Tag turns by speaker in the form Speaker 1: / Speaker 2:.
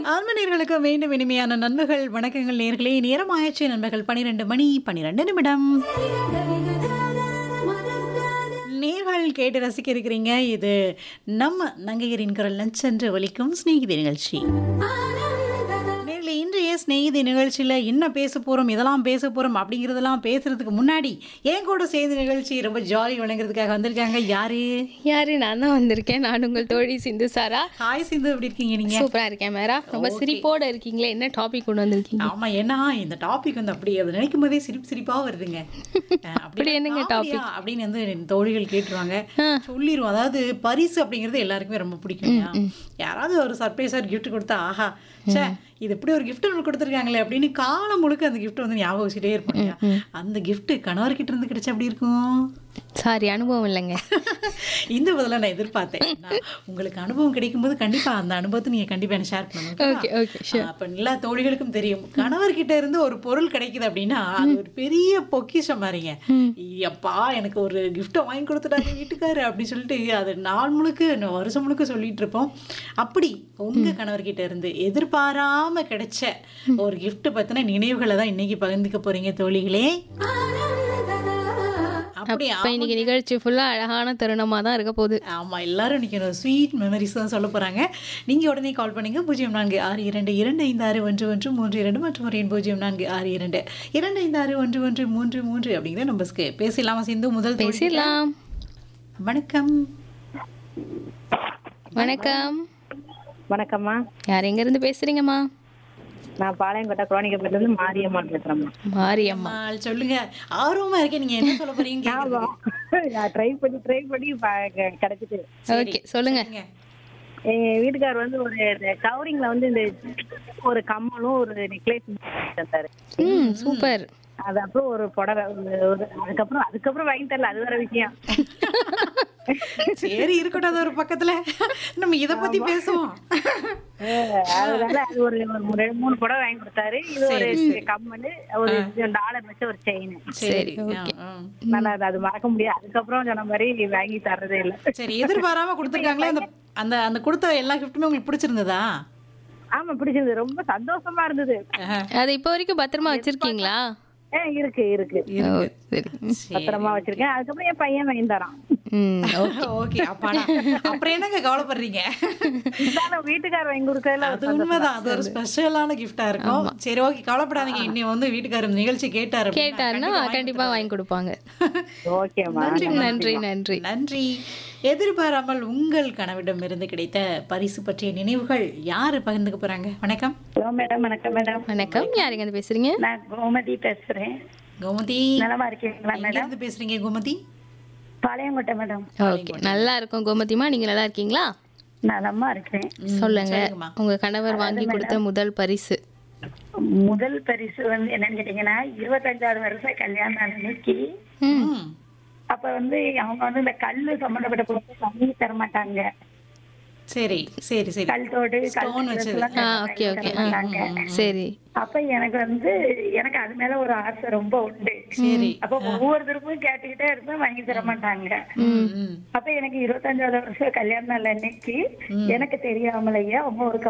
Speaker 1: ஆன்மநேர்களுக்கு வேண்டும் இனிமையான நண்பர்கள் வணக்கங்கள் நேர்களே நேரமாயிற்று நண்பர்கள் பனிரெண்டு மணி பனிரெண்டு நிமிடம் நேர்கள் கேட்டு ரசிக்க இருக்கிறீங்க இது நம்ம நங்கையரின் குரல் நச்சென்று ஒலிக்கும் ஸ்நேகிதி நிகழ்ச்சி நேர்களே இன்றைய ஸ்நேகிதி நிகழ்ச்சியில் என்ன பேச போகிறோம் இதெல்லாம் பேச போகிறோம் அப்படிங்கிறதெல்லாம் பேசுறதுக்கு முன்னாடி என் கூட சேர்ந்து நிகழ்ச்சி ரொம்ப ஜாலி வழங்குறதுக்காக வந்திருக்காங்க யாரு
Speaker 2: யாரு நான் தான் வந்திருக்கேன் நான் உங்கள் தோழி சிந்து சாரா
Speaker 1: ஹாய் சிந்து எப்படி இருக்கீங்க நீங்க
Speaker 2: சூப்பரா இருக்கேன் மேரா ரொம்ப சிரிப்போட இருக்கீங்களே என்ன டாபிக் கொண்டு வந்திருக்கீங்க
Speaker 1: ஆமா ஏன்னா இந்த டாபிக் வந்து அப்படியே அதை நினைக்கும் போதே சிரிப்பு சிரிப்பா வருதுங்க அஹ்
Speaker 2: அப்படி என்னங்க
Speaker 1: காமெடியா அப்படின்னு வந்து என் தோழிகள் கேட்டுருவாங்க சொல்லிடுவோம் அதாவது பரிசு அப்படிங்கிறது எல்லாருக்குமே ரொம்ப பிடிக்கும் இல்லையா? யாராவது ஒரு சர்ப்ரைஸா ஒரு gift கொடுத்தா ஆஹா ச்சே இது இப்படி ஒரு gift நமக்கு கொடுத்துருக்காங்களே அப்படின்னு காலம் முழுக்க அந்த gift வந்து ஞாபகம் வச்சுட்டே இருப்போம் இல்லையா? அந்த gift கணவர்கிட்ட இருந்து கிடைச்சா எப்படி இருக்கும்
Speaker 2: சாரி அனுபவம் இல்லைங்க
Speaker 1: இந்த பதில நான் எதிர்பார்த்தேன் நான் உங்களுக்கு அனுபவம் கிடைக்கும் போது கண்டிப்பா அந்த அனுபவத்தை நீங்க கண்டிப்பா எனக்கு ஷேர் பண்ணுங்க
Speaker 2: ஓகே ஓகே
Speaker 1: அப்ப எல்லா தோழிகளுக்கும் தெரியும் கணவர்கிட்ட இருந்து ஒரு பொருள் கிடைக்குது அப்படின்னா அது ஒரு பெரிய பொக்கிஷம் மாதிரிங்க அப்பா எனக்கு ஒரு gift வாங்கி கொடுத்துட்டாங்க வீட்டுக்காரு அப்படின்னு சொல்லிட்டு அது நாள் முழுக்க இன்னும் வருஷம் முழுக்க சொல்லிட்டு இருப்போம் அப்படி உங்க கணவர்கிட்ட இருந்து எதிர்பாராம கிடைச்ச ஒரு gift பத்தின நினைவுகளை தான் இன்னைக்கு பகிர்ந்துக்க போறீங்க தோழிகளே அப்படி
Speaker 2: அப்ப இன்னைக்கு நிகழ்ச்சி ஃபுல்லா அழகான தருணமா தான் இருக்க போகுது
Speaker 1: ஆமா எல்லாரும் இன்னைக்கு ஒரு ஸ்வீட் மெமரிஸ் தான் சொல்ல போறாங்க நீங்க உடனே கால் பண்ணுங்க பூஜ்ஜியம் நான்கு ஆறு இரண்டு இரண்டு ஐந்து ஆறு ஒன்று ஒன்று மூன்று இரண்டு மற்றும் ஒரு எண் பூஜ்ஜியம் நான்கு ஆறு இரண்டு இரண்டு ஐந்து ஆறு ஒன்று ஒன்று மூன்று மூன்று அப்படிங்கிற நம்பர்ஸ்க்கு பேசலாமா சிந்து முதல் தோழி.
Speaker 2: பேசிடலாம்
Speaker 1: வணக்கம்
Speaker 2: வணக்கம்
Speaker 3: வணக்கம்மா
Speaker 2: யார் எங்க இருந்து பேசுறீங்கம்மா
Speaker 3: நான் பாளையங்கோட்டை குரோனிக்கப்பட்டில இருந்து மாரியம்மாள் பேசுறேம்மா
Speaker 2: மாரியம்மா
Speaker 1: அம்மாள், சொல்லுங்க ஆர்வமா இருக்கேன் நீங்க என்ன சொல்ல போறீங்க கேக்குறதுக்கு.
Speaker 3: நான் ட்ரை பண்ணி ட்ரை பண்ணி ப- க- கிடைச்சிட்டு
Speaker 2: ஓகே சொல்லுங்க
Speaker 1: சொல்லுங்க.
Speaker 3: எங்க வீட்டுக்கார் வந்து ஒரு கவரிங்ல வந்து இந்த ஒரு கம்மலும் ஒரு நெக்லேஸ் தந்தாரு
Speaker 2: ம் சூப்பர்
Speaker 3: அது அப்புறம் ஒரு புடவை ஒரு- ஒரு- அதுக்கப்புறம் அதுக்கப்புறம் வாங்கி தரல அது வேற விஷயம்
Speaker 1: சரி இருக்கட்டும் அது ஒரு பக்கத்துல நம்ம இத பத்தி பேசுவோம்
Speaker 3: அதனால அது ஒரு ஒரு ரெண்டு மூணு புடவை வாங்கி கொடுத்தாரு இது ஒரு கம்மல் ஒரு டாலர் வச்ச ஒரு செயின்
Speaker 1: சரி ஆ, ஆ.
Speaker 3: நல்லா அது அது மறக்க முடியாது அதுக்கப்புறம் சொன்ன மாதிரி வாங்கி தர்றதே இல்லை
Speaker 1: சரி எதிர்பாராம கொடுத்துருக்காங்களே அந்த அந்த அந்த கொடுத்த எல்லா கிஃப்ட்டுமே உங்களுக்கு பிடிச்சிருந்ததா
Speaker 3: ஆமா பிடிச்சிருந்தது ரொம்ப சந்தோஷமா இருந்தது
Speaker 2: அது இப்போ வரைக்கும் பத்திரமா வச்சிருக்கீங்களா
Speaker 3: ஏ, இருக்கு இருக்கு
Speaker 2: ஓ, சரி
Speaker 3: பத்திரமா வச்சிருக்கேன் அதுக்கப்புறம் என் பையன் வாங்கி தரான்
Speaker 2: ம்
Speaker 1: ஓகே அப்பாடா அப்புறம் என்னங்க கவலைப்படுறீங்க
Speaker 3: இருந்தாலும் வீட்டுக்காரர் வாங்கி கொடுக்கறதுல
Speaker 1: அது உண்மைதான் அது ஒரு ஸ்பெஷலான கிஃப்டா இருக்கும் சரி ஓகே கவலைப்படாதீங்க இன்னி வந்து வீட்டுக்காரர் நிகழ்ச்சி கேட்டாரு அப்படின்னா
Speaker 2: கேட்டாருன்னா கண்டிப்பா வாங்கி கொடுப்பாங்க
Speaker 3: ஓகேம்மா
Speaker 1: நன்றி
Speaker 2: நன்றி நன்றி
Speaker 1: நன்றி எதிர்பாராமல் உங்கள் கனவிடம் இருந்து கிடைத்த பரிசு பற்றிய நினைவுகள் யாரு பகிர்ந்துக்க போறாங்க வணக்கம்
Speaker 3: ஹலோ மேடம் வணக்கம் மேடம்
Speaker 2: வணக்கம் யாருங்க இருந்து பேசுறீங்க
Speaker 3: நான் கோமதி பேசுறேன்
Speaker 1: கோமதி
Speaker 3: நலமா இருக்கீங்களா
Speaker 1: எங்க
Speaker 3: மேடம்
Speaker 1: இருந்து பேசுறீங்க கோமதி
Speaker 3: பாளையங்கோட்டை மேடம்
Speaker 2: ஓகே நல்லா இருக்கும் கோமதிமா நீங்க நல்லா இருக்கீங்களா
Speaker 3: நலமா இருக்கேன்
Speaker 2: சொல்லுங்க
Speaker 1: சொல்லுங்கம்மா.
Speaker 2: உங்க கணவர் வாங்கி கொடுத்த முதல் பரிசு
Speaker 3: முதல் பரிசு வந்து என்னன்னு கேட்டீங்கன்னா இருபத்தஞ்சாவது வருஷம் கல்யாணம் அன்னைக்கு
Speaker 1: ம்.
Speaker 3: அப்ப வந்து அவங்க வந்து இந்த கல்லு சம்பந்தப்பட்ட பொருட்கள் வாங்கி தர மாட்டாங்க
Speaker 1: சரி சரி சரி
Speaker 3: கல் தோடு கல்
Speaker 1: Stone வச்சது.
Speaker 3: எல்லாம்
Speaker 2: ஆ
Speaker 3: தர
Speaker 2: ஓகே ஓகே
Speaker 3: மாட்டாங்க
Speaker 2: சரி
Speaker 3: அப்ப எனக்கு வந்து எனக்கு அது மேல ஒரு ஆசை ரொம்ப உண்டு
Speaker 1: சரி
Speaker 3: அப்ப ஒவ்வொருத்தருக்கும் கேட்டுக்கிட்டே இருப்பேன் வாங்கி தர மாட்டாங்க
Speaker 1: ம், ம்.
Speaker 3: அப்ப எனக்கு இருபத்தஞ்சாவது வருஷம் கல்யாண நாள் அன்னைக்கு எனக்கு தெரியாமலேயே அவங்க ஒரு